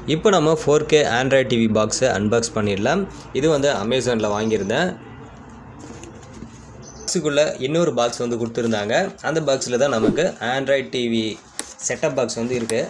இப்போ நம்ம four K Android TV பாக்ஸை அன்பாக்ஸ் பண்ணிடலாம் இது வந்து அமேசானில் வாங்கியிருந்தேன் பாக்ஸுக்குள்ளே இன்னொரு பாக்ஸ் வந்து கொடுத்துருந்தாங்க அந்த பாக்ஸில் தான் நமக்கு ஆண்ட்ராய்ட் டிவி செட்டப் பாக்ஸ் வந்து இருக்குது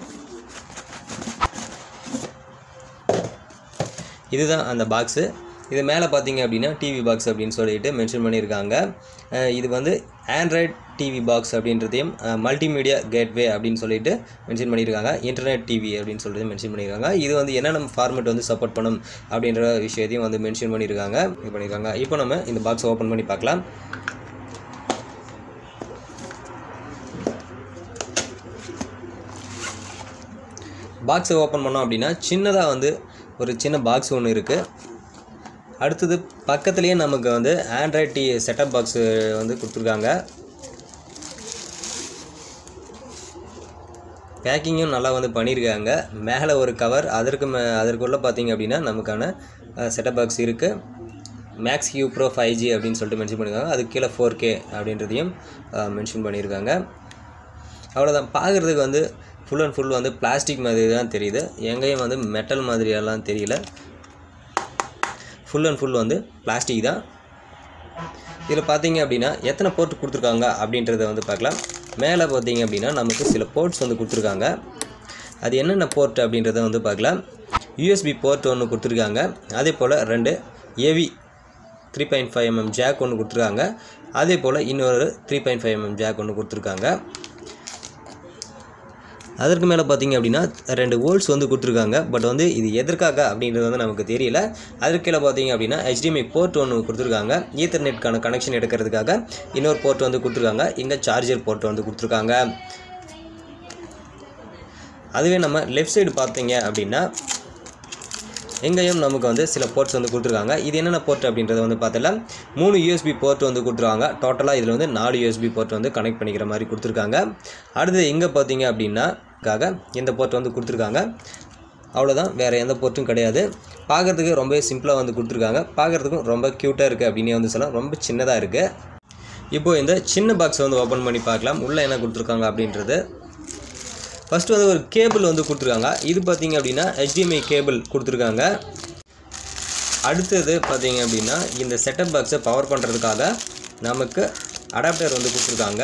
இதுதான் அந்த பாக்ஸு இது மேலே பார்த்தீங்க அப்படின்னா டிவி பாக்ஸ் அப்படின்னு சொல்லிட்டு மென்ஷன் பண்ணியிருக்காங்க அஹ் இது வந்து ஆண்ட்ராய்ட் டிவி பாக்ஸ் அப்படின்றதையும் மல்டிமீடியா கேட்வே அப்படின்னு சொல்லிட்டு மென்ஷன் பண்ணியிருக்காங்க இன்டர்நெட் டிவி அப்படின்னு சொல்லிட்டு மென்ஷன் பண்ணியிருக்காங்க இது வந்து என்னென்ன ஃபார்மேட் வந்து சப்போர்ட் பண்ணும் அப்படின்ற விஷயத்தையும் வந்து மென்ஷன் பண்ணியிருக்காங்க இது பண்ணியிருக்காங்க இப்போ நம்ம இந்த பாக்ஸை ஓப்பன் பண்ணி பார்க்கலாம் பாக்ஸை ஓப்பன் பண்ணோம் அப்படின்னா சின்னதாக வந்து ஒரு சின்ன பாக்ஸ் ஒன்று இருக்குது அடுத்தது பக்கத்துலேயே நமக்கு வந்து ஆண்ட்ராய்ட் டி செட்டப் பாக்ஸு வந்து கொடுத்துருக்காங்க பேக்கிங்கும் நல்லா வந்து பண்ணியிருக்காங்க மேலே ஒரு கவர் அதற்கு மே அதற்குள்ளே பார்த்தீங்க அப்படின்னா நமக்கான செட்டப் பாக்ஸ் இருக்குது Max Q Pro five G அப்படின்னு சொல்லிட்டு மென்ஷன் பண்ணியிருக்காங்க அதுக்கு கீழே ஃபோர் கே அப்படின்றதையும் மென்ஷன் பண்ணியிருக்காங்க அவ்வளோதான் பார்க்குறதுக்கு வந்து ஃபுல் அண்ட் ஃபுல் வந்து பிளாஸ்டிக் மாதிரி தான் தெரியுது எங்கேயும் வந்து மெட்டல் மாதிரியெல்லாம் தெரியல ஃபுல் அண்ட் ஃபுல் வந்து பிளாஸ்டிக் தான் இதில் பார்த்தீங்க அப்படின்னா எத்தனை போர்ட் கொடுத்துருக்காங்க அப்படின்றத வந்து பார்க்கலாம் மேலே பார்த்தீங்க அப்படின்னா நமக்கு சில போர்ட்ஸ் வந்து கொடுத்துருக்காங்க அது என்னென்ன போர்ட் அப்படின்றத வந்து பார்க்கலாம் யூஎஸ்பி போர்ட் ஒன்று கொடுத்துருக்காங்க அதே போல் ரெண்டு AV three point five mm jack ஒன்று கொடுத்துருக்காங்க அதே போல் இன்னொரு three point five mm jack ஒன்று கொடுத்துருக்காங்க அதற்கு மேலே பார்த்தீங்க அப்படின்னா ரெண்டு ஹோல்ஸ் வந்து கொடுத்துருக்காங்க பட் வந்து இது எதற்காக அப்படின்றது வந்து நமக்கு தெரியல அதற்கு கீழே பார்த்தீங்க அப்படின்னா HDMI போர்ட் ஒன்று கொடுத்துருக்காங்க ஈத்தர்நெட்கான கனெக்ஷன் எடுக்கிறதுக்காக இன்னொரு போர்ட் வந்து கொடுத்துருக்காங்க இங்கே சார்ஜர் போர்ட் வந்து கொடுத்துருக்காங்க அதுவே நம்ம லெஃப்ட் சைடு பார்த்தீங்க அப்படின்னா எங்கேயும் நமக்கு வந்து சில போர்ட்ஸ் வந்து கொடுத்துருக்காங்க இது என்னென்ன போர்ட் அப்படின்றத வந்து பார்த்தலாம் மூணு யூஎஸ்பி போர்ட் வந்து கொடுத்துருக்காங்க டோட்டலாக இதில் வந்து நாலு யூஎஸ்பி போர்ட் வந்து கனெக்ட் பண்ணிக்கிற மாதிரி கொடுத்துருக்காங்க அடுத்து இங்கே பார்த்தீங்க அப்படின்னா காக இந்த போர்ட் வந்து கொடுத்துருக்காங்க அவ்வளோதான் வேறு எந்த போர்ட்டும் கிடையாது பார்க்குறதுக்கு ரொம்ப சிம்பிளாக வந்து கொடுத்துருக்காங்க பார்க்குறதுக்கும் ரொம்ப க்யூட்டாக இருக்குது அப்படின்னே வந்து சொல்லலாம் ரொம்ப சின்னதாக இருக்குது இப்போது இந்த சின்ன பாக்ஸை வந்து ஓப்பன் பண்ணி பார்க்கலாம் உள்ளே என்ன கொடுத்துருக்காங்க அப்படின்றது ஃபஸ்ட்டு வந்து ஒரு கேபிள் வந்து கொடுத்துருக்காங்க இது பார்த்தீங்க அப்படின்னா HDMI கேபிள் கொடுத்துருக்காங்க அடுத்தது பார்த்தீங்க அப்படின்னா இந்த செட்டப் பாக்ஸை பவர் பண்ணுறதுக்காக நமக்கு அடாப்டர் வந்து கொடுத்துருக்காங்க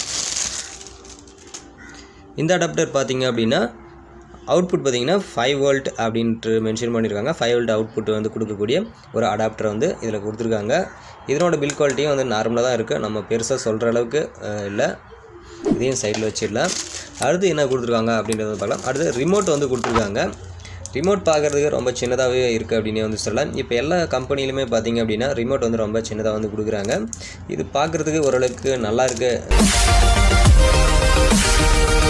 இந்த அடாப்டர் பார்த்தீங்க அப்படின்னா அவுட்புட் பார்த்தீங்கன்னா ஃபைவ் வோல்ட் அப்படின்ட்டு மென்ஷன் பண்ணியிருக்காங்க ஃபைவ் வோல்ட் அவுட்புட் வந்து கொடுக்கக்கூடிய ஒரு அடாப்டர் வந்து இதில் கொடுத்துருக்காங்க இதனோட பில் குவாலிட்டியும் வந்து நார்மலாக தான் இருக்குது நம்ம பெருசாக சொல்கிற அளவுக்கு இல்லை இதையும் சைடில் வச்சிடலாம் அடுத்து என்ன கொடுத்துருக்காங்க அப்படின்றத பார்க்கலாம் அடுத்து ரிமோட் வந்து கொடுத்துருக்காங்க ரிமோட் பார்க்குறதுக்கு ரொம்ப சின்னதாகவே இருக்குது அப்படின்னே வந்து சொல்லலாம் இப்போ எல்லா கம்பெனிலுமே பார்த்தீங்க அப்படின்னா ரிமோட் வந்து ரொம்ப சின்னதாக வந்து கொடுக்குறாங்க இது பார்க்குறதுக்கு ஓரளவுக்கு நல்லா இருக்குது